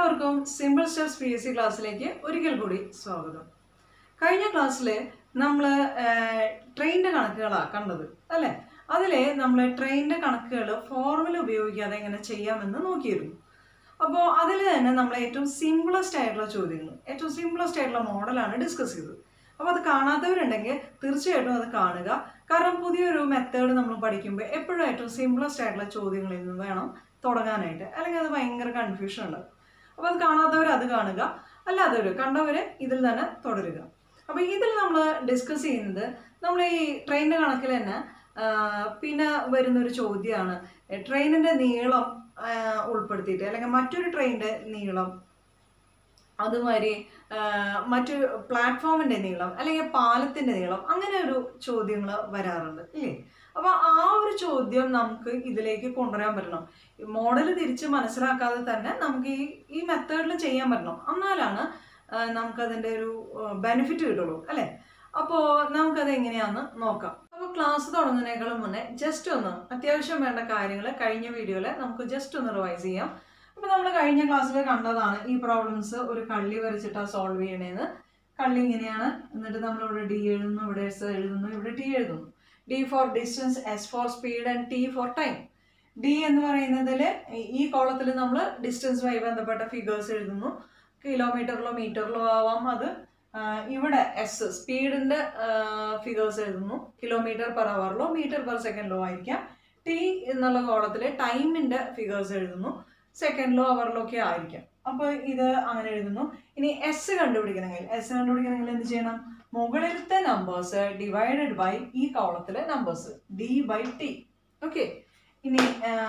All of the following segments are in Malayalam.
എല്ലാവർക്കും simple steps P S C ക്ലാസ്സിലേക്ക് ഒരിക്കൽ കൂടി സ്വാഗതം കഴിഞ്ഞ ക്ലാസ്സിൽ നമ്മൾ ട്രെയിനിൻ്റെ കണക്കുകളാണ് കണ്ടത് അല്ലേ അതിൽ നമ്മൾ ട്രെയിനിൻ്റെ കണക്കുകൾ ഫോർമുല ഉപയോഗിക്കാതെ എങ്ങനെ ചെയ്യാമെന്ന് നോക്കിയിരുന്നു അപ്പോൾ അതിൽ തന്നെ നമ്മൾ ഏറ്റവും സിമ്പിളസ്റ്റ് ആയിട്ടുള്ള ചോദ്യങ്ങൾ ഏറ്റവും സിമ്പിളസ്റ്റ് ആയിട്ടുള്ള മോഡലാണ് ഡിസ്കസ് ചെയ്തത് അപ്പോൾ അത് കാണാത്തവരുണ്ടെങ്കിൽ തീർച്ചയായിട്ടും അത് കാണുക കാരണം പുതിയൊരു മെത്തേഡ് നമ്മൾ പഠിക്കുമ്പോൾ എപ്പോഴും ഏറ്റവും സിമ്പിളസ്റ്റ് ആയിട്ടുള്ള ചോദ്യങ്ങളിൽ നിന്ന് വേണം തുടങ്ങാനായിട്ട് അല്ലെങ്കിൽ അത് ഭയങ്കര കൺഫ്യൂഷൻ ഉണ്ടാവും അപ്പോൾ അത് കാണാത്തവർ അത് കാണുക അല്ലാത്തവർ കണ്ടവർ ഇതിൽ തന്നെ തുടരുക അപ്പോൾ ഇതിൽ നമ്മൾ ഡിസ്കസ് ചെയ്യുന്നത് നമ്മൾ ഈ ട്രെയിനിൻ്റെ കണക്കിൽ തന്നെ ആ, പിന്നെ വരുന്നൊരു ചോദ്യമാണ് ട്രെയിനിൻ്റെ നീളം ആ, ഉൾപ്പെടുത്തിയിട്ട് അല്ലെങ്കിൽ മറ്റൊരു ട്രെയിനിൻ്റെ നീളം അതുമാതിരി ആ, മറ്റൊരു പ്ലാറ്റ്ഫോമിൻ്റെ നീളം അല്ലെങ്കിൽ പാലത്തിൻ്റെ നീളം അങ്ങനെ ഒരു ചോദ്യങ്ങൾ വരാറുണ്ട് ഇല്ലേ അപ്പോൾ ആ ഒരു ചോദ്യം നമുക്ക് ഇതിലേക്ക് കൊണ്ടുവരാൻ പറ്റണം മോഡൽ തിരിച്ച് മനസ്സിലാക്കാതെ തന്നെ നമുക്ക് ഈ ഈ മെത്തേഡിൽ ചെയ്യാൻ പറ്റണം എന്നാലാണ് ആ, നമുക്കതിൻ്റെ ഒരു ബെനിഫിറ്റ് കിട്ടുള്ളൂ അല്ലേ അപ്പോൾ നമുക്കത് എങ്ങനെയാണെന്ന് നോക്കാം അപ്പോൾ ക്ലാസ് തുടങ്ങുന്നതിനേക്കാളും മുന്നേ ജസ്റ്റ് ഒന്ന് അത്യാവശ്യം വേണ്ട കാര്യങ്ങൾ കഴിഞ്ഞ വീഡിയോയിൽ നമുക്ക് ജസ്റ്റ് ഒന്ന് റിവൈസ് ചെയ്യാം അപ്പോൾ നമ്മൾ കഴിഞ്ഞ ക്ലാസ്സിൽ കണ്ടതാണ് ഈ പ്രോബ്ലംസ് ഒരു കള്ളി വരച്ചിട്ടാണ് സോൾവ് ചെയ്യണേന്ന് കള്ളി ഇങ്ങനെയാണ് എന്നിട്ട് നമ്മൾ ഇവിടെ ഡി എഴുതുന്നു ഇവിടെ എസ് എഴുതുന്നു ഇവിടെ ടി എഴുതുന്നു D for distance S for speed and T for time D എന്ന് പറയുന്നതിൽ ഈ കോളത്തിൽ നമ്മൾ ഡിസ്റ്റൻസുമായി ബന്ധപ്പെട്ട ഫിഗേഴ്സ് എഴുതുന്നു കിലോമീറ്ററിലോ മീറ്ററിലോ ആവാം അത് ആ, ഇവിടെ എസ് സ്പീഡിൻ്റെ ഫിഗേഴ്സ് എഴുതുന്നു കിലോമീറ്റർ പെർ അവറിലോ മീറ്റർ പെർ സെക്കൻഡിലോ ആയിരിക്കാം ടി എന്നുള്ള കോളത്തിൽ ടൈമിൻ്റെ ഫിഗേഴ്സ് എഴുതുന്നു സെക്കൻഡിലോ അവറിലോ ഒക്കെ ആയിരിക്കാം അപ്പോൾ ഇത് അങ്ങനെ എഴുതുന്നു ഇനി എസ് കണ്ടുപിടിക്കണമെങ്കിൽ എസ് കണ്ടുപിടിക്കണമെങ്കിൽ എന്ത് ചെയ്യണം മുകളിലത്തെ നമ്പേഴ്സ് ഡിവൈഡഡ് ബൈ ഈ കോളത്തിലെ numbers D by T okay ഇനി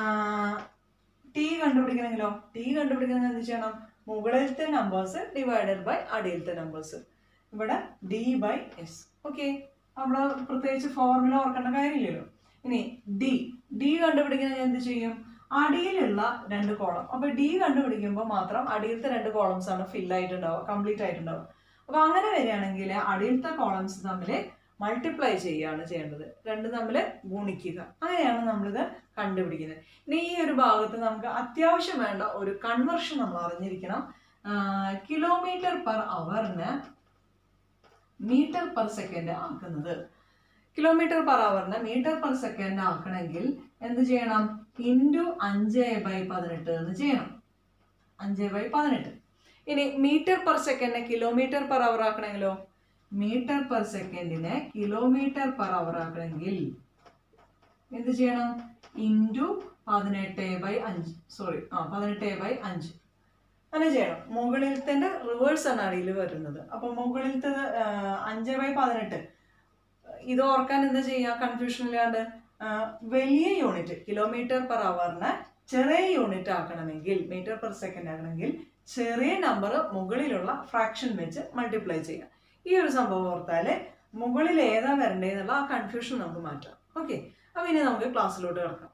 ടി കണ്ടുപിടിക്കണമെങ്കിലോ ടി കണ്ടുപിടിക്കണമെങ്കിൽ എന്ത് ചെയ്യണം മുകളിലത്തെ നമ്പേഴ്സ് ഡിവൈഡഡ് ബൈ അടിയിലത്തെ നമ്പേഴ്സ് ഇവിടെ ഡി ബൈ എസ് ഓക്കെ അവിടെ പ്രത്യേകിച്ച് ഫോർമുല ഓർക്കേണ്ട കാര്യമില്ലല്ലോ ഇനി ഡി ഡി കണ്ടുപിടിക്കുന്നത് എന്ത് ചെയ്യും അടിയിലുള്ള രണ്ട് കോളം അപ്പോൾ ഡി കണ്ടുപിടിക്കുമ്പോൾ മാത്രം അടിയിലത്തെ രണ്ട് കോളംസ് ആണ് ഫിൽ ആയിട്ടുണ്ടാവുക കംപ്ലീറ്റ് ആയിട്ടുണ്ടാവുക അപ്പോൾ അങ്ങനെ വരികയാണെങ്കിൽ അടിയിലത്തെ കോളംസ് തമ്മിൽ മൾട്ടിപ്ലൈ ചെയ്യുകയാണ് ചെയ്യേണ്ടത് രണ്ട് തമ്മിൽ ഗുണിക്കുക അങ്ങനെയാണ് നമ്മളിത് കണ്ടുപിടിക്കുന്നത് ഇനി ഈ ഒരു ഭാഗത്ത് നമുക്ക് അത്യാവശ്യം വേണ്ട ഒരു കൺവെർഷൻ നമ്മൾ അറിഞ്ഞിരിക്കണം കിലോമീറ്റർ പെർ അവറിന് മീറ്റർ പെർ സെക്കൻഡ് ആക്കുന്നത് കിലോമീറ്റർ പെർ അവറിന് മീറ്റർ പെർ സെക്കൻഡ് ആക്കണമെങ്കിൽ എന്ത് ചെയ്യണം ഇൻറ്റു അഞ്ച് ബൈ പതിനെട്ട് എന്ന് ചെയ്യണം അഞ്ച് ബൈ പതിനെട്ട് ഇനി മീറ്റർ പെർ സെക്കൻഡിനെ കിലോമീറ്റർ പെർ അവർ ആക്കണമെങ്കിലോ മീറ്റർ പെർ സെക്കൻഡിനെ കിലോമീറ്റർ പെർ അവർ ആക്കണമെങ്കിൽ എന്ത് ചെയ്യണം ഇൻറ്റു പതിനെട്ട് ബൈ അഞ്ച് സോറി ആ പതിനെട്ട് ബൈ അഞ്ച് അങ്ങനെ ചെയ്യണം മുകളിലത്തെ റിവേഴ്സ് ആണ് അടിയിൽ വരുന്നത് അപ്പോൾ മുകളിലത്തെ അഞ്ച് ബൈ പതിനെട്ട് ഇത് ഓർക്കാൻ എന്താ ചെയ്യുക കൺഫ്യൂഷൻ ഇല്ലാണ്ട് ആ, വലിയ യൂണിറ്റ് കിലോമീറ്റർ പെർ അവറിനെ ചെറിയ യൂണിറ്റ് ആക്കണമെങ്കിൽ മീറ്റർ പെർ സെക്കൻഡ് ആക്കണമെങ്കിൽ ചെറിയ നമ്പർ മുകളിലുള്ള ഫ്രാക്ഷൻ വെച്ച് മൾട്ടിപ്ലൈ ചെയ്യാം ഈ ഒരു സംഭവം ഓർത്താൽ മുകളിൽ ഏതാ വരണ്ടേന്നുള്ള ആ കൺഫ്യൂഷൻ നമുക്ക് മാറ്റാം ഓക്കെ അപ്പോൾ ഇനി നമുക്ക് ക്ലാസ്സിലോട്ട് കിടക്കാം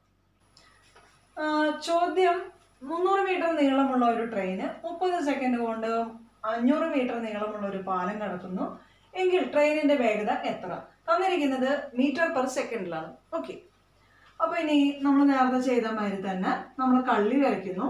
ആ, ചോദ്യം മുന്നൂറ് മീറ്റർ നീളമുള്ള ഒരു ട്രെയിന് മുപ്പത് സെക്കൻഡ് കൊണ്ട് അഞ്ഞൂറ് മീറ്റർ നീളമുള്ള ഒരു പാലം കടക്കുന്നു എങ്കിൽ ട്രെയിനിന്റെ വേഗത എത്ര തന്നിരിക്കുന്നത് മീറ്റർ പെർ സെക്കൻഡിലാണ് ഓക്കെ അപ്പോൾ ഇനി നമ്മൾ നേരത്തെ ചെയ്ത മാതിരി തന്നെ നമ്മൾ കള്ളി വരയ്ക്കുന്നു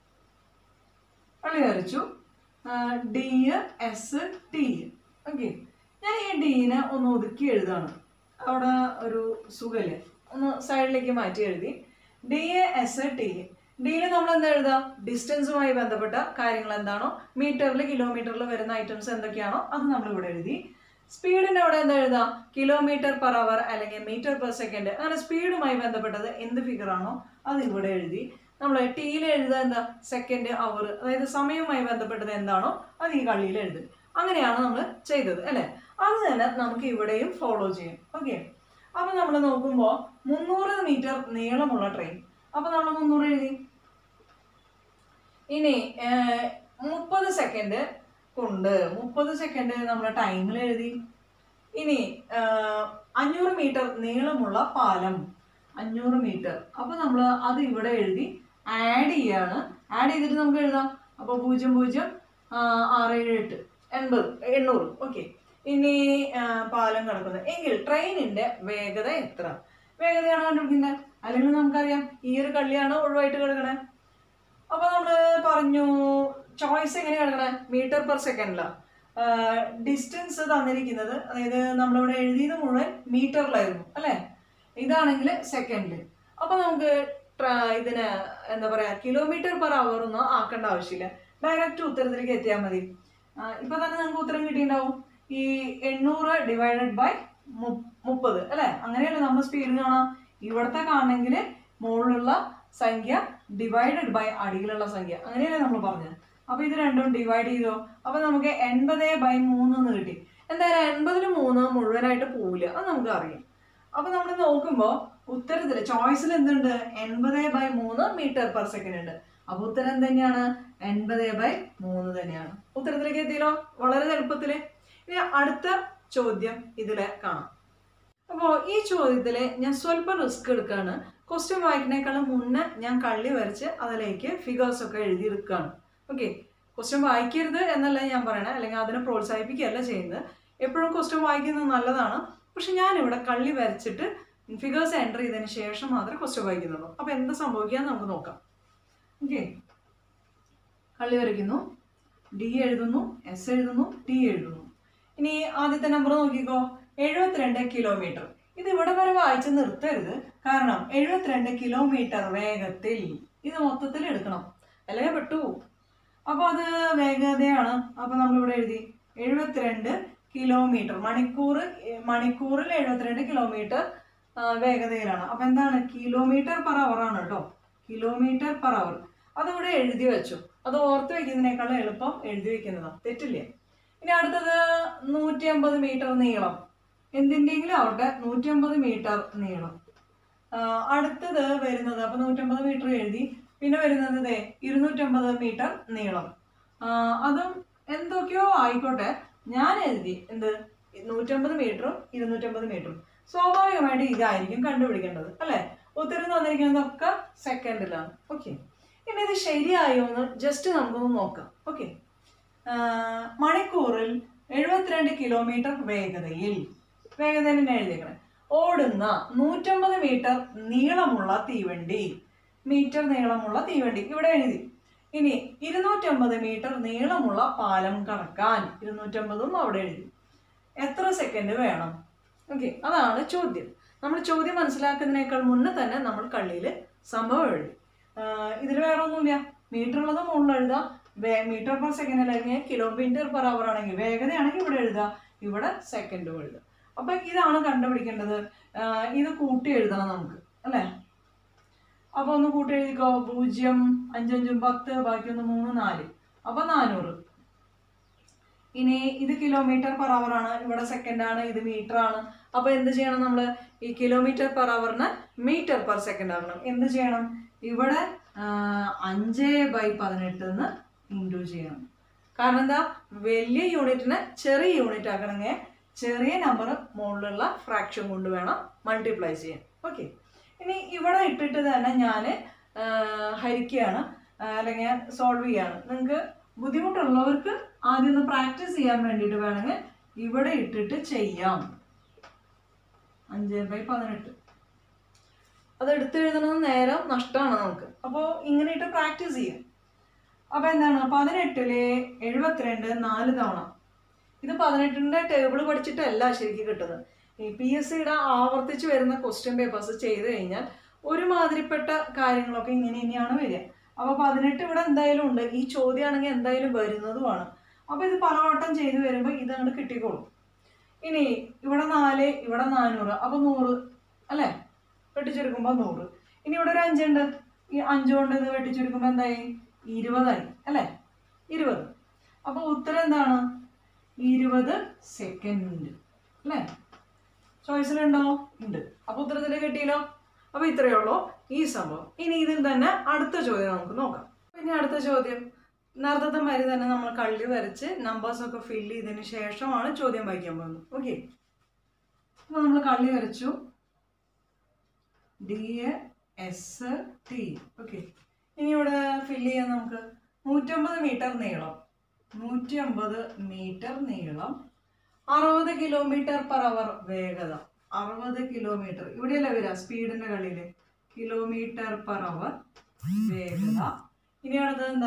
കള്ളി വരച്ചു ഡി എസ് ടി ഓക്കെ ഞാൻ ഈ ഡീനെ ഒന്ന് ഒതുക്കി എഴുതാണ് അവിടെ ഒരു സുഖല്ലേ ഒന്ന് സൈഡിലേക്ക് മാറ്റി എഴുതി ഡി എ എസ് ടി ഡിയിൽ നമ്മൾ എന്താ എഴുതുക ഡിസ്റ്റൻസുമായി ബന്ധപ്പെട്ട കാര്യങ്ങൾ എന്താണോ മീറ്ററിൽ കിലോമീറ്ററിൽ വരുന്ന ഐറ്റംസ് എന്തൊക്കെയാണോ അത് നമ്മൾ ഇവിടെ എഴുതി സ്പീഡിൻ്റെ അവിടെ എന്താ എഴുതുക കിലോമീറ്റർ പെർ അവർ അല്ലെങ്കിൽ മീറ്റർ പെർ സെക്കൻഡ് അങ്ങനെ സ്പീഡുമായി ബന്ധപ്പെട്ടത് എന്ത് ഫിഗർ ആണോ അത് ഇവിടെ എഴുതി നമ്മൾ ടിയിൽ എഴുതുക എന്താ സെക്കൻഡ് അവർ അതായത് സമയവുമായി ബന്ധപ്പെട്ടത് എന്താണോ അത് ഈ കള്ളിയിൽ എഴുതും അങ്ങനെയാണ് നമ്മൾ ചെയ്തത് അല്ലേ അത് തന്നെ നമുക്ക് ഇവിടെയും ഫോളോ ചെയ്യും ഓക്കെ അപ്പോൾ നമ്മൾ നോക്കുമ്പോൾ മുന്നൂറ് മീറ്റർ നീളമുള്ള ട്രെയിൻ അപ്പോൾ നമ്മൾ മുന്നൂറ് എഴുതി ഇനി മുപ്പത് സെക്കൻഡ് കൊണ്ട് മുപ്പത് സെക്കൻഡ് നമ്മൾ ടൈമിൽ എഴുതി ഇനി ഏഹ്, അഞ്ഞൂറ് മീറ്റർ നീളമുള്ള പാലം അഞ്ഞൂറ് മീറ്റർ അപ്പോൾ നമ്മൾ അത് ഇവിടെ എഴുതി ആഡ് ചെയ്യാണ് ആഡ് ചെയ്തിട്ട് നമുക്ക് എഴുതാം അപ്പോൾ പൂജ്യം പൂജ്യം ആ, ആറ് ഏഴ് എട്ട് എൺപത് എണ്ണൂറ് ഓക്കെ ഇനി ആ, പാലം കിടക്കുന്നത് എങ്കിൽ ട്രെയിനിന്റെ വേഗത എത്ര വേഗതയാണ് കണ്ടുപിടിക്കുന്നത് അല്ലെങ്കിൽ നമുക്കറിയാം ഈ ഒരു കള്ളിയാണ് ഒഴിവായിട്ട് കിടക്കണേ അപ്പൊ നമ്മൾ പറഞ്ഞു ചോയ്സ് എങ്ങനെ കിടക്കണേ മീറ്റർ പെർ സെക്കൻഡിലാണ് ഡിസ്റ്റൻസ് തന്നിരിക്കുന്നത് അതായത് നമ്മളിവിടെ എഴുതിയത് മുഴുവൻ മീറ്ററിലായിരുന്നു അല്ലേ ഇതാണെങ്കിൽ സെക്കൻഡിൽ അപ്പോൾ നമുക്ക് ട്ര- ഇതിന് എന്താ പറയുക കിലോമീറ്റർ പെർ അവർ ഒന്നും ആക്കേണ്ട ആവശ്യമില്ല ഡയറക്റ്റ് ഉത്തരത്തിലേക്ക് എത്തിയാൽ മതി ആ, ഇപ്പൊ തന്നെ നിങ്ങൾക്ക് ഉത്തരം കിട്ടിയിട്ടുണ്ടാവും ഈ എണ്ണൂറ് ഡിവൈഡഡ് ബൈ മുപ്പത് അല്ലേ അങ്ങനെയല്ലേ നമ്മൾ സ്പീഡ് കാണാം ഇവിടത്തെ കാണണമെങ്കിൽ മുകളിലുള്ള സംഖ്യ ഡിവൈഡഡ് ബൈ അടിയിലുള്ള സംഖ്യ അങ്ങനെയല്ലേ നമ്മൾ പറഞ്ഞത് അപ്പൊ ഇത് രണ്ടും ഡിവൈഡ് ചെയ്തോ അപ്പൊ നമുക്ക് എൺപത് ബൈ മൂന്ന് എന്ന് കിട്ടി എന്തായാലും എൺപതിൽ മൂന്ന് മുഴുവനായിട്ട് പോവില്ല അത് നമുക്ക് അറിയാം അപ്പൊ നമ്മൾ നോക്കുമ്പോൾ ഉത്തരത്തിൽ ചോയ്സിൽ എന്തുണ്ട് എൺപത് ബൈ മൂന്ന് മീറ്റർ പെർ സെക്കൻഡ് ഉണ്ട് അപ്പൊ ഉത്തരം തന്നെയാണ് എൺപത് ബൈ മൂന്ന് തന്നെയാണ് ഉത്തരത്തിലേക്ക് എത്തിയല്ലോ വളരെ എളുപ്പത്തില് ഇനി അടുത്ത ചോദ്യം ഇതിലെ കാണാം അപ്പോൾ ഈ ചോദ്യത്തില് ഞാൻ സ്വല്പം റിസ്ക് എടുക്കുകയാണ് ക്വസ്റ്റ്യൻ വായിക്കുന്നേക്കാളും മുന്നേ ഞാൻ കള്ളി വരച്ച് അതിലേക്ക് ഫിഗേഴ്സ് ഒക്കെ എഴുതിയെടുക്കുകയാണ് ഓക്കെ ക്വസ്റ്റ്യൻ വായിക്കരുത് എന്നല്ല ഞാൻ പറയണേ അല്ലെങ്കിൽ അതിനെ പ്രോത്സാഹിപ്പിക്കുകയല്ല ചെയ്യുന്നത് എപ്പോഴും ക്വസ്റ്റ്യൻ വായിക്കുന്നത് നല്ലതാണ് പക്ഷെ ഞാനിവിടെ കള്ളി വരച്ചിട്ട് ഫിഗേഴ്സ് എൻ്റർ ചെയ്തതിന് ശേഷം മാത്രമേ ക്വസ്റ്റ്യൻ വായിക്കുന്നുള്ളൂ അപ്പോൾ എന്താ സംഭവിക്കുക നമുക്ക് നോക്കാം ഓക്കെ കള്ളി വരയ്ക്കുന്നു ഡി എഴുതുന്നു എസ് എഴുതുന്നു ടി എഴുതുന്നു ഇനി ആദ്യത്തെ നമ്പർ നോക്കിക്കോ എഴുപത്തിരണ്ട് കിലോമീറ്റർ ഇത് ഇവിടെ വരെ വായിച്ച് നിർത്തരുത് കാരണം എഴുപത്തിരണ്ട് കിലോമീറ്റർ വേഗത്തിൽ ഇത് മൊത്തത്തിൽ എടുക്കണം അല്ലെങ്കിൽ പെട്ടുപോകും അപ്പോൾ അത് വേഗതയാണ് അപ്പോൾ നമ്മളിവിടെ എഴുതി എഴുപത്തിരണ്ട് കിലോമീറ്റർ മണിക്കൂർ ഏഹ് മണിക്കൂറിൽ എഴുപത്തിരണ്ട് കിലോമീറ്റർ ആ, വേഗതയിലാണ് അപ്പോൾ എന്താണ് കിലോമീറ്റർ പെർ അവർ ആണ് കേട്ടോ കിലോമീറ്റർ പെർ അവർ അതിവിടെ എഴുതി വെച്ചു അത് ഓർത്ത് വെക്കുന്നതിനേക്കാളും എളുപ്പം എഴുതി വെക്കുന്നതാണ് തെറ്റില്ലേ ഇനി അടുത്തത് നൂറ്റി അമ്പത് മീറ്റർ നീളം എന്തിൻ്റെങ്കിലും ആവട്ടെ നൂറ്റി അമ്പത് മീറ്റർ നീളം ആ, അടുത്തത് വരുന്നത് അപ്പോൾ നൂറ്റമ്പത് മീറ്റർ എഴുതി പിന്നെ വരുന്നത് ദേ ഇരുന്നൂറ്റമ്പത് മീറ്റർ നീളം ആ, അതും എന്തൊക്കെയോ ആയിക്കോട്ടെ ഞാൻ എഴുതി എന്ത് നൂറ്റമ്പത് മീറ്ററും ഇരുന്നൂറ്റമ്പത് മീറ്ററും സ്വാഭാവികമായിട്ട് ഇതായിരിക്കും കണ്ടുപിടിക്കേണ്ടത് അല്ലേ ഉത്തരം തന്നിരിക്കുന്നതൊക്കെ സെക്കൻഡിലാണ് ഓക്കെ ഇനി ഇത് ശരിയായോ എന്ന് ജസ്റ്റ് നമുക്കൊന്ന് നോക്കാം ഓക്കെ മണിക്കൂറിൽ എഴുപത്തിരണ്ട് കിലോമീറ്റർ വേഗതയിൽ വേഗതയിൽ തന്നെ എഴുതിയേക്കണേ ഓടുന്ന നൂറ്റമ്പത് മീറ്റർ നീളമുള്ള തീവണ്ടി മീറ്റർ നീളമുള്ള തീവണ്ടി ഇവിടെ എഴുതി ഇനി ഇരുന്നൂറ്റമ്പത് മീറ്റർ നീളമുള്ള പാലം കടക്കാൻ ഇരുന്നൂറ്റമ്പതും അവിടെ എഴുതി എത്ര സെക്കൻഡ് വേണം ഓക്കെ അതാണ് ചോദ്യം നമ്മൾ ചോദ്യം മനസ്സിലാക്കുന്നതിനേക്കാൾ മുന്നേ തന്നെ നമ്മൾ കള്ളിയിൽ സംഭവം എഴുതി ഇതിൽ വേറെ ഒന്നുമില്ല മീറ്റർ ഉള്ളത് മുകളിൽ എഴുതാം മീറ്റർ പെർ സെക്കൻഡ് അല്ലെങ്കിൽ കിലോമീറ്റർ പെർ അവർ ആണെങ്കിൽ വേഗതയാണെങ്കിൽ ഇവിടെ എഴുതാം ഇവിടെ സെക്കൻഡും എഴുതാം അപ്പം ഇതാണ് കണ്ടുപിടിക്കേണ്ടത് ആ, ഇത് കൂട്ടി എഴുതണം നമുക്ക് അല്ലേ അപ്പോൾ ഒന്ന് കൂട്ടി എഴുതിക്കോ പൂജ്യം അഞ്ചഞ്ചും പത്ത് ബാക്കി ഒന്ന് മൂന്ന് നാല് അപ്പോൾ നാനൂറ് ഇനി ഇത് കിലോമീറ്റർ പെർ അവർ ആണ് ഇവിടെ സെക്കൻഡ് ആണ് ഇത് മീറ്റർ ആണ് അപ്പൊ എന്ത് ചെയ്യണം നമ്മൾ ഈ കിലോമീറ്റർ പെർ അവറിന് മീറ്റർ പെർ സെക്കൻഡ് ആക്കണം എന്ത് ചെയ്യണം ഇവിടെ ആ, അഞ്ച് ബൈ പതിനെട്ട് എന്ന് ഇൻറ്റു ചെയ്യണം കാരണം എന്താ വലിയ യൂണിറ്റിനെ ചെറിയ യൂണിറ്റ് ആക്കണമെങ്കിൽ ചെറിയ നമ്പർ മുകളിലുള്ള ഫ്രാക്ഷൻ കൊണ്ട് വേണം മൾട്ടിപ്ലൈ ചെയ്യാൻ ഓക്കെ ഇനി ഇവിടെ ഇട്ടിട്ട് തന്നെ ഞാൻ ഹരിക്കുകയാണ് ആ, അല്ലെങ്കിൽ സോൾവ് ചെയ്യാണ് നിങ്ങൾക്ക് ബുദ്ധിമുട്ടുള്ളവർക്ക് ആദ്യം ഒന്ന് പ്രാക്ടീസ് ചെയ്യാൻ വേണ്ടിയിട്ട് വേണമെങ്കിൽ ഇവിടെ ഇട്ടിട്ട് ചെയ്യാം അഞ്ച് ബൈ പതിനെട്ട് അത് എടുത്തു എഴുതണമെന്ന് നേരം നഷ്ടമാണ് നമുക്ക് അപ്പോൾ ഇങ്ങനെ ഇട്ട് പ്രാക്ടീസ് ചെയ്യാം അപ്പോൾ എന്താണ് പതിനെട്ടില് എഴുപത്തിരണ്ട് നാല് തവണ ഇത് പതിനെട്ടിൻ്റെ ടേബിൾ പഠിച്ചിട്ടല്ല ശരിക്കും കിട്ടുന്നത് ഈ പി എസ് സിയുടെ ആവർത്തിച്ച് വരുന്ന ക്വസ്റ്റ്യൻ പേപ്പേഴ്സ് ചെയ്ത് കഴിഞ്ഞാൽ ഒരുമാതിരിപ്പെട്ട കാര്യങ്ങളൊക്കെ ഇങ്ങനെ ഇനിയാണ് വരിക അപ്പോൾ പതിനെട്ട് ഇവിടെ എന്തായാലും ഉണ്ട് ഈ ചോദ്യമാണെങ്കിൽ എന്തായാലും വരുന്നതുമാണ് അപ്പോൾ ഇത് പലവട്ടം ചെയ്ത് വരുമ്പോൾ ഇതങ്ങോട്ട് കിട്ടിക്കോളും ഇനി ഇവിടെ നാല് ഇവിടെ നാനൂറ് അപ്പോൾ നൂറ് അല്ലേ വെട്ടിച്ചുരുക്കുമ്പോൾ നൂറ് ഇനി ഇവിടെ ഒരു അഞ്ചുണ്ട് ഈ അഞ്ച് കൊണ്ട് ഇത് വെട്ടിച്ചുരുക്കുമ്പോൾ എന്തായി ഇരുപതായി അല്ലേ ഇരുപത് അപ്പോൾ ഉത്തരം എന്താണ് ഇരുപത് സെക്കൻഡ് അല്ലേ ചോയ്സിലുണ്ടോ ഉണ്ട് അപ്പോൾ ഉത്തരത്തിൽ കിട്ടിയല്ലോ അപ്പോൾ ഇത്രയേ ഉള്ളൂ ഈ സംഭവം ഇനി ഇതിൽ തന്നെ അടുത്ത ചോദ്യം നമുക്ക് നോക്കാം പിന്നെ അടുത്ത ചോദ്യം നേരത്തെ മാതിരി തന്നെ നമ്മൾ കള്ളി വരച്ച് നമ്പേഴ്സ് ഒക്കെ ഫില്ല് ചെയ്തതിന് ശേഷമാണ് ചോദ്യം വായിക്കാൻ പോകുന്നത് ഓക്കെ അപ്പോൾ നമ്മൾ കള്ളി വരച്ചു ഡി എസ് ടി ഓക്കെ ഇനി ഇവിടെ ഫില്ല് ചെയ്യാൻ നമുക്ക് നൂറ്റമ്പത് മീറ്റർ നീളം നൂറ്റി അമ്പത് മീറ്റർ നീളം അറുപത് കിലോമീറ്റർ പെർ അവർ വേഗത അറുപത് കിലോമീറ്റർ ഇവിടെയല്ലേ വരിക സ്പീഡിന്റെ കളിയിൽ കിലോമീറ്റർ പെർ അവർ വേഗത ഇനി അടുത്തത് എന്താ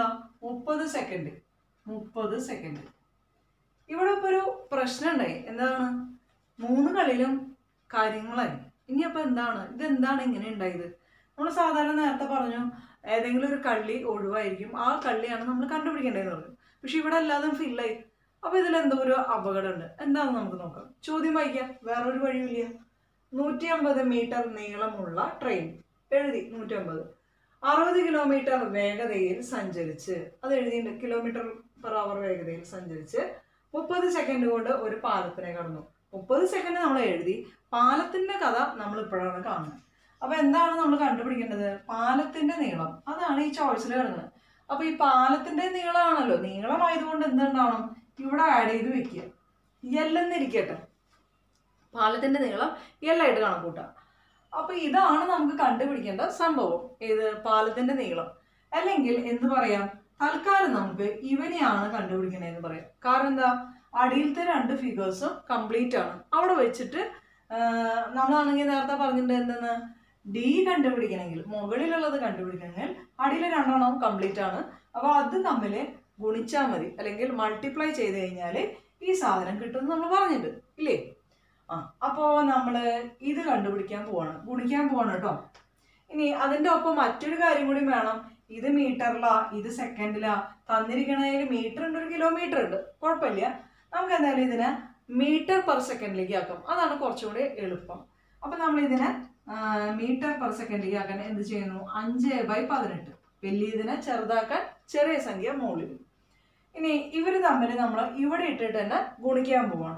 മുപ്പത് സെക്കൻഡ് മുപ്പത് സെക്കൻഡ് ഇവിടെ ഇപ്പോൾ ഒരു പ്രശ്നം ഉണ്ടായി എന്താണ് മൂന്ന് കളിയിലും കാര്യങ്ങളായി ഇനിയപ്പോൾ എന്താണ് ഇതെന്താണ് ഇങ്ങനെ ഉണ്ടായത് നമ്മൾ സാധാരണ നേരത്തെ പറഞ്ഞു ഏതെങ്കിലും ഒരു കള്ളി ഒഴിവായിരിക്കും ആ കള്ളിയാണ് നമ്മൾ കണ്ടുപിടിക്കേണ്ടതെന്ന് പറഞ്ഞു പക്ഷെ ഇവിടെ അല്ലാതെ ഫില്ലായി അപ്പോൾ ഇതിലെന്തോ ഒരു അപകടമുണ്ട് എന്താണെന്ന് നമുക്ക് നോക്കാം ചോദ്യം വായിക്കാം വേറൊരു വഴിയില്ല നൂറ്റി അമ്പത് മീറ്റർ നീളമുള്ള ട്രെയിൻ എഴുതി നൂറ്റി അമ്പത് അറുപത് കിലോമീറ്റർ വേഗതയിൽ സഞ്ചരിച്ച് അത് എഴുതിയിട്ടുണ്ട് കിലോമീറ്റർ പെർ അവർ വേഗതയിൽ സഞ്ചരിച്ച് മുപ്പത് സെക്കൻഡ് കൊണ്ട് ഒരു പാലത്തിനെ കടന്നു മുപ്പത് സെക്കൻഡ് നമ്മൾ എഴുതി പാലത്തിന്റെ കഥ നമ്മൾ ഇപ്പോഴാണ് കാണുന്നത് അപ്പൊ എന്താണ് നമ്മൾ കണ്ടുപിടിക്കേണ്ടത് പാലത്തിന്റെ നീളം അതാണ് ഈ ചോയ്സിൽ കിടക്കുന്നത് അപ്പൊ ഈ പാലത്തിന്റെ നീളമാണല്ലോ നീളമായതുകൊണ്ട് എന്തുണ്ടാവണം ഇവിടെ ആഡ് ചെയ്ത് വെക്കുക എല്ലെന്നിരിക്കട്ടെ പാലത്തിന്റെ നീളം എല്ലായിട്ട് കണക്കൂട്ടാം അപ്പൊ ഇതാണ് നമുക്ക് കണ്ടുപിടിക്കേണ്ട സംഭവം ഏത് പാലത്തിന്റെ നീളം അല്ലെങ്കിൽ എന്ത് പറയാം തൽക്കാലം നമുക്ക് ഇവനെയാണ് കണ്ടുപിടിക്കണേന്ന് പറയാം കാരണം എന്താ അടിയിലത്തെ രണ്ട് ഫിഗേഴ്സും കംപ്ലീറ്റ് ആണ് അവിടെ വെച്ചിട്ട് ആ, നമ്മളാണെങ്കിൽ നേരത്തെ പറഞ്ഞിട്ടുണ്ട് എന്തെന്ന് ഡി കണ്ടുപിടിക്കണമെങ്കിൽ മുകളിലുള്ളത് കണ്ടുപിടിക്കണമെങ്കിൽ അടിയിലെ രണ്ടെണ്ണം കംപ്ലീറ്റ് ആണ് അപ്പോൾ അത് തമ്മിൽ ഗുണിച്ചാൽ മതി അല്ലെങ്കിൽ മൾട്ടിപ്ലൈ ചെയ്ത് കഴിഞ്ഞാൽ ഈ സാധനം കിട്ടുമെന്ന് നമ്മൾ പറഞ്ഞിട്ടുണ്ട് ഇല്ലേ ആ അപ്പോൾ നമ്മൾ ഇത് കണ്ടുപിടിക്കാൻ പോവാണ് ഗുണിക്കാൻ പോവാണ് കേട്ടോ ഇനി അതിൻ്റെ ഒപ്പം മറ്റൊരു കാര്യം കൂടി വേണം ഇത് മീറ്ററിലാ ഇത് സെക്കൻഡിലാ തന്നിരിക്കണതിൽ മീറ്റർ ഉണ്ട് ഒരു കിലോമീറ്റർ ഉണ്ട് കുഴപ്പമില്ല നമുക്ക് എന്തായാലും ഇതിനെ മീറ്റർ പെർ സെക്കൻഡിലേക്ക് ആക്കാം അതാണ് കുറച്ചുകൂടി എളുപ്പം അപ്പം നമ്മൾ ഇതിനെ മീറ്റർ പെർ സെക്കൻഡിലേക്ക് ആക്കാൻ എന്ത് ചെയ്യുന്നു അഞ്ച് ബൈ പതിനെട്ട് വലിയതിനെ ചെറുതാക്കാൻ ചെറിയ സംഖ്യ മുകളിൽ ഇനി ഇവർ തമ്മിൽ നമ്മൾ ഇവിടെ ഇട്ടിട്ട് തന്നെ ഗുണിക്കാൻ പോവാണ്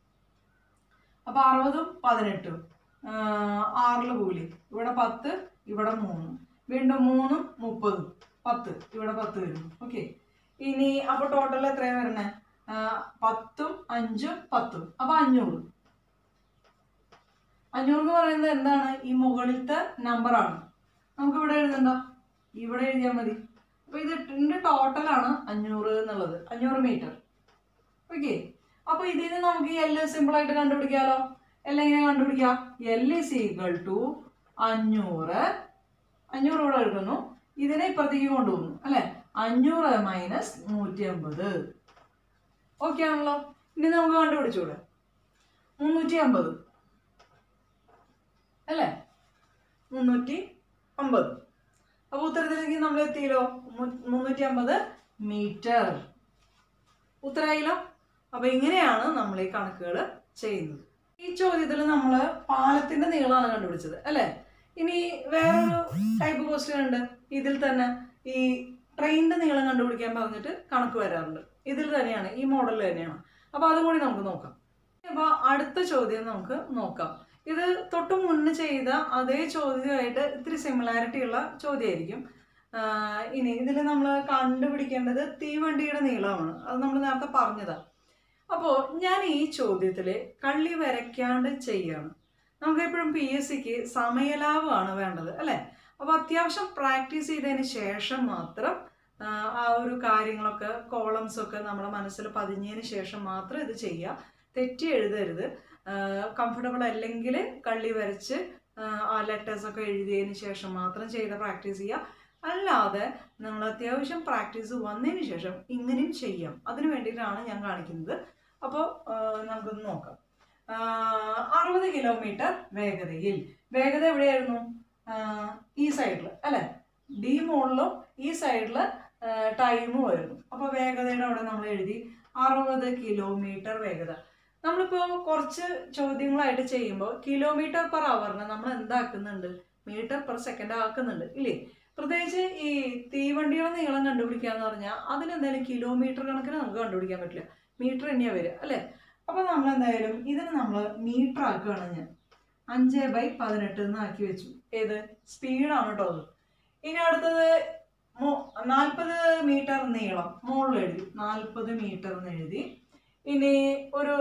അപ്പൊ അറുപതും പതിനെട്ടും ആറില് കൂലി ഇവിടെ പത്ത് ഇവിടെ മൂന്ന് വീണ്ടും മൂന്നും മുപ്പതും പത്ത് ഇവിടെ പത്ത് വരും ഓക്കെ ഇനി അപ്പൊ ടോട്ടൽ എത്രയാ വരണേ ആ, പത്തും അഞ്ചും പത്തും അപ്പൊ അഞ്ഞൂറ് അഞ്ഞൂറ് എന്ന് പറയുന്നത് എന്താണ് ഈ മുകളിലത്തെ നമ്പറാണ് നമുക്ക് ഇവിടെ എഴുതണ്ട ഇവിടെ എഴുതിയാൽ മതി അപ്പൊ ഇത് ഇതിന്റെ ടോട്ടലാണ് അഞ്ഞൂറ് എന്നുള്ളത് അഞ്ഞൂറ് മീറ്റർ ഓക്കെ അപ്പൊ ഇതിൽ നിന്ന് നമുക്ക് എൽ സിമ്പിൾ ആയിട്ട് കണ്ടുപിടിക്കാലോ എൽ എങ്ങനെ കണ്ടുപിടിക്കാം എൽ ഇസ് ഈക്വൽ ടു അഞ്ഞൂറ് അഞ്ഞൂറ് ഇവിടെ എടുക്കുന്നു ഇതിനെ ഇപ്പുറത്തേക്ക് കൊണ്ടുപോകുന്നു അല്ലെ അഞ്ഞൂറ് മൈനസ് നൂറ്റി അമ്പത് ഓക്കെ ആണല്ലോ ഇനി നമുക്ക് കണ്ടുപിടിച്ചൂടെ മുന്നൂറ്റി അമ്പത് അല്ലേ മുന്നൂറ്റി അമ്പത് അപ്പൊ ഉത്തരത്തിലേക്ക് നമ്മൾ എത്തിയല്ലോ മു- മുന്നൂറ്റി അമ്പത് മീറ്റർ ഉത്തരായില്ലോ അപ്പൊ ഇങ്ങനെയാണ് നമ്മൾ ഈ കണക്കുകൾ ചെയ്യുന്നത് ഈ ചോദ്യത്തിൽ നമ്മൾ പാലത്തിന്റെ നീളമാണ് കണ്ടുപിടിച്ചത് അല്ലെ ഇനി വേറൊരു ടൈപ്പ് ക്വസ്റ്റ്യൻ ഉണ്ട് ഇതിൽ തന്നെ ഈ ട്രെയിനിന്റെ നീളം കണ്ടുപിടിക്കാൻ പറഞ്ഞിട്ട് കണക്ക് വരാറുണ്ട് ഇതിൽ തന്നെയാണ് ഈ മോഡൽ തന്നെയാണ് അപ്പൊ അതും കൂടി നമുക്ക് നോക്കാം അപ്പൊ അടുത്ത ചോദ്യം നമുക്ക് നോക്കാം ഇത് തൊട്ട് മുന്നേ ചെയ്ത അതേ ചോദ്യമായിട്ട് ഇത്തിരി സിമിലാരിറ്റി ഉള്ള ചോദ്യമായിരിക്കും ആഹ് ഇനി ഇതിൽ നമ്മൾ കണ്ടുപിടിക്കേണ്ടത് തീവണ്ടിയുടെ നീളമാണ് അത് നമ്മൾ നേരത്തെ പറഞ്ഞതാ അപ്പോൾ ഞാൻ ഈ ചോദ്യത്തിൽ കള്ളി വരയ്ക്കാണ്ട് ചെയ്യാണ് നമുക്ക് എപ്പോഴും പി എസ് സിക്ക് സമയലാഭമാണ് വേണ്ടത് അല്ലേ അപ്പോൾ അത്യാവശ്യം പ്രാക്ടീസ് ചെയ്തതിന് ശേഷം മാത്രം ആഹ് ആ ഒരു കാര്യങ്ങളൊക്കെ കോളംസ് ഒക്കെ നമ്മുടെ മനസ്സിൽ പതിഞ്ഞതിന് ശേഷം മാത്രം ഇത് ചെയ്യുക തെറ്റി എഴുതരുത് കംഫർട്ടബിൾ അല്ലെങ്കിൽ കള്ളി വരച്ച് ആഹ് ആ ലെറ്റേഴ്സ് ഒക്കെ എഴുതിയതിന് ശേഷം മാത്രം ചെയ്ത പ്രാക്ടീസ് ചെയ്യുക അല്ലാതെ നമ്മൾ അത്യാവശ്യം പ്രാക്ടീസ് വന്നതിന് ശേഷം ഇങ്ങനെയും ചെയ്യാം അതിന് വേണ്ടിയിട്ടാണ് ഞാൻ കാണിക്കുന്നത് അപ്പോൾ നമുക്കൊന്ന് നോക്കാം അറുപത് കിലോമീറ്റർ വേഗതയിൽ വേഗത എവിടെയായിരുന്നു ആഹ് ഈ സൈഡിൽ അല്ലേ ഡി മോളിലും ഈ സൈഡിൽ ടൈമും ആയിരുന്നു അപ്പോൾ വേഗതയുടെ അവിടെ നമ്മൾ എഴുതി അറുപത് കിലോമീറ്റർ വേഗത നമ്മളിപ്പോൾ കുറച്ച് ചോദ്യങ്ങളായിട്ട് ചെയ്യുമ്പോൾ കിലോമീറ്റർ പെർ അവറിനെ നമ്മൾ എന്താക്കുന്നുണ്ട് മീറ്റർ പെർ സെക്കൻഡ് ആക്കുന്നുണ്ട് ഇല്ലേ പ്രത്യേകിച്ച് ഈ തീവണ്ടിയുടെ നീളം കണ്ടുപിടിക്കുക എന്ന് പറഞ്ഞാൽ അതിനെന്തായാലും കിലോമീറ്റർ കണക്കിന് നമുക്ക് കണ്ടുപിടിക്കാൻ പറ്റില്ല മീറ്റർ തന്നെയാണ് വരിക അല്ലേ അപ്പോൾ നമ്മൾ എന്തായാലും ഇതിന് നമ്മൾ മീറ്റർ ആക്കുകയാണ് ഞാൻ അഞ്ച് ബൈ പതിനെട്ട് എന്ന് ആക്കി വെച്ചു ഏത് സ്പീഡാണ് കേട്ടോ അത് ഇനി അടുത്തത് നാൽപ്പത് മീറ്റർ നീളം മുകളിൽ എഴുതി നാൽപ്പത് മീറ്റർ എന്ന് എഴുതി ഇനി ഒരു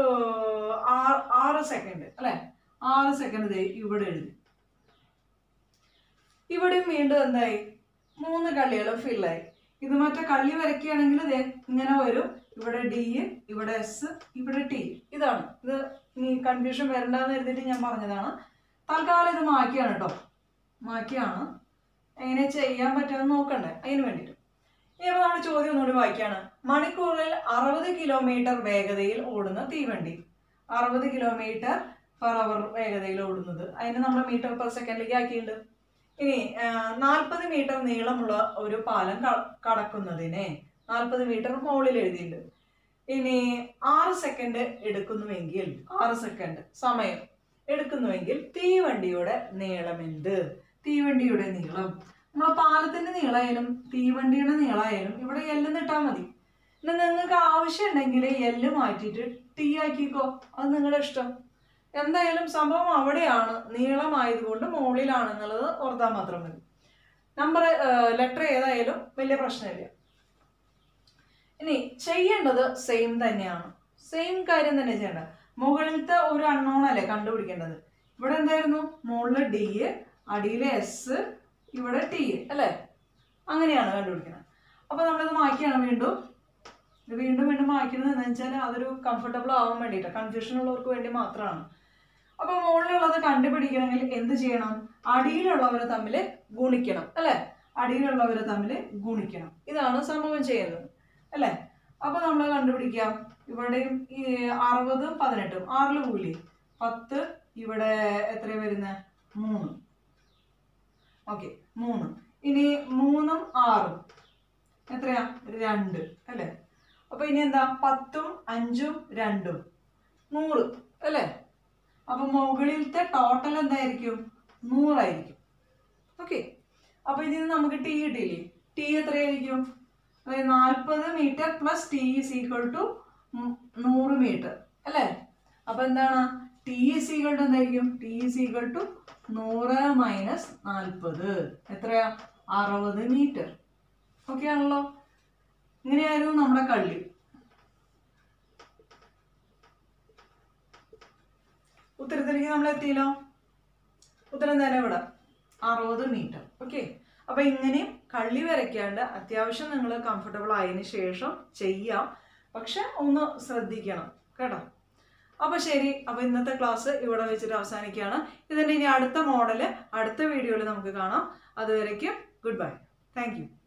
ആ- ആറ് സെക്കൻഡ് അല്ലെ ആറ് സെക്കൻഡ് ദേ ഇവിടെ എഴുതി ഇവിടെയും വീണ്ടും എന്തായി മൂന്ന് കള്ളികളും ഫില്ലായി ഇത് മറ്റേ കള്ളി വരയ്ക്കുകയാണെങ്കിൽ ദേ ഇങ്ങനെ വരും ഇവിടെ ഡി ഇവിടെ എസ് ഇവിടെ ടി ഇതാണ് ഇത് നീ കൺഫ്യൂഷൻ വരണ്ടെന്ന് എഴുതിയിട്ട് ഞാൻ പറഞ്ഞതാണ് തൽക്കാലം ഇത് മാക്കിയാണ് കേട്ടോ മാക്കിയാണ് എങ്ങനെ ചെയ്യാൻ പറ്റുമെന്ന് നോക്കണ്ടേ അതിന് വേണ്ടിയിട്ട് ഇനി അപ്പൊ നമ്മുടെ ചോദ്യം ഒന്നുകൂടി വായിക്കാണ് മണിക്കൂറിൽ അറുപത് കിലോമീറ്റർ വേഗതയിൽ ഓടുന്ന തീവണ്ടി അറുപത് കിലോമീറ്റർ പെർ അവർ വേഗതയിൽ ഓടുന്നത് അതിന് നമ്മൾ മീറ്റർ പെർ സെക്കൻഡിലേക്ക് ആക്കിയിട്ടുണ്ട് ഇനി നാൽപ്പത് മീറ്റർ നീളമുള്ള ഒരു പാലം ക- കടക്കുന്നതിനെ നാൽപ്പത് മീറ്റർ മുകളിൽ എഴുതിയിട്ടുണ്ട് ഇനി ആറ് സെക്കൻഡ് എടുക്കുന്നുവെങ്കിൽ ആറ് സെക്കൻഡ് സമയം എടുക്കുന്നുവെങ്കിൽ തീവണ്ടിയുടെ നീളം എന്ത് തീവണ്ടിയുടെ നീളം നമ്മളെ പാലത്തിന്റെ നീളമായാലും തീവണ്ടിയുടെ നീളമായാലും ഇവിടെ എല്ല് ഇട്ടാൽ മതി പിന്നെ നിങ്ങൾക്ക് ആവശ്യമുണ്ടെങ്കിൽ എല്ല് മാറ്റിയിട്ട് ടീ ആക്കിക്കോ അത് നിങ്ങളുടെ ഇഷ്ടം എന്തായാലും സംഭവം അവിടെയാണ് നീളമായതുകൊണ്ട് മുകളിലാണെന്നുള്ളത് ഓർത്താൽ മാത്രം മതി നമ്പർ ലെറ്റർ ഏതായാലും വലിയ പ്രശ്നമില്ല ഇനി ചെയ്യേണ്ടത് സെയിം തന്നെയാണ് സെയിം കാര്യം തന്നെ ചെയ്യേണ്ടത് മുകളിലത്തെ ഒരു അണ്ണോൺ അല്ലേ കണ്ടുപിടിക്കേണ്ടത് ഇവിടെ എന്തായിരുന്നു മുകളിൽ ഡി അടിയിലെ എസ് ഇവിടെ ടി അല്ലേ അങ്ങനെയാണ് കണ്ടുപിടിക്കുന്നത് അപ്പൊ നമ്മളിത് മാറ്റിയാണ് വീണ്ടും ഇത് വീണ്ടും വീണ്ടും മായ്ക്കുന്നത് എന്ന് വെച്ചാൽ അതൊരു കംഫർട്ടബിൾ ആവാൻ വേണ്ടിയിട്ട് കൺഫ്യൂഷൻ ഉള്ളവർക്ക് വേണ്ടി മാത്രമാണ് അപ്പൊ മുകളിലുള്ളത് കണ്ടുപിടിക്കണമെങ്കിൽ എന്ത് ചെയ്യണം അടിയിലുള്ളവരെ തമ്മിൽ ഗുണിക്കണം അല്ലെ അടിയിലുള്ളവരെ തമ്മിൽ ഗുണിക്കണം ഇതാണ് സംഭവം ചെയ്യുന്നത് അല്ലെ അപ്പൊ നമ്മൾ കണ്ടുപിടിക്കാം ഇവിടെയും ഈ അറുപതും പതിനെട്ടും ആറില് കൂലി പത്ത് ഇവിടെ എത്ര വരുന്നത് മൂന്ന് ഓക്കെ മൂന്ന് ഇനി മൂന്നും ആറും എത്രയാ രണ്ട് അല്ലേ അപ്പൊ ഇനി എന്താ പത്തും അഞ്ചും രണ്ടും നൂറ് അല്ലേ അപ്പൊ മുകളിലത്തെ ടോട്ടൽ എന്തായിരിക്കും നൂറായിരിക്കും ഓക്കെ അപ്പൊ ഇതിന് നമുക്ക് ടി കിട്ടിയില്ലേ ടി എത്രയായിരിക്കും അതായത് നാൽപ്പത് metre plus T is equal to നൂറ് മീറ്റർ അല്ലേ അപ്പൊ എന്താണ് ടി ഈസ് ഈക്വൽ ടു എന്തായിരിക്കും ടി ഈസ് ഈക്വൽ ടു നൂറ് മൈനസ് നാൽപ്പത് എത്രയാ അറുപത് മീറ്റർ ഓക്കെ ആണല്ലോ ഇങ്ങനെയായിരുന്നു നമ്മുടെ കള്ളി ഉത്തരത്തിലേക്ക് നമ്മൾ എത്തിയല്ലോ ഉത്തരം തന്നെ ഇവിടെ അറുപത് മീറ്റർ ഓക്കെ അപ്പൊ ഇങ്ങനെയും കള്ളി വരയ്ക്കാണ്ട് അത്യാവശ്യം നിങ്ങൾ കംഫർട്ടബിൾ ആയതിനു ശേഷം ചെയ്യാം പക്ഷെ ഒന്ന് ശ്രദ്ധിക്കണം കേട്ടോ അപ്പൊ ശരി അപ്പൊ ഇന്നത്തെ ക്ലാസ് ഇവിടെ വെച്ചിട്ട് അവസാനിക്കുകയാണ് ഇതിന്റെ ഇനി അടുത്ത മോഡല് അടുത്ത വീഡിയോയിൽ നമുക്ക് കാണാം അതുവരയ്ക്കും ഗുഡ് ബൈ താങ്ക് യു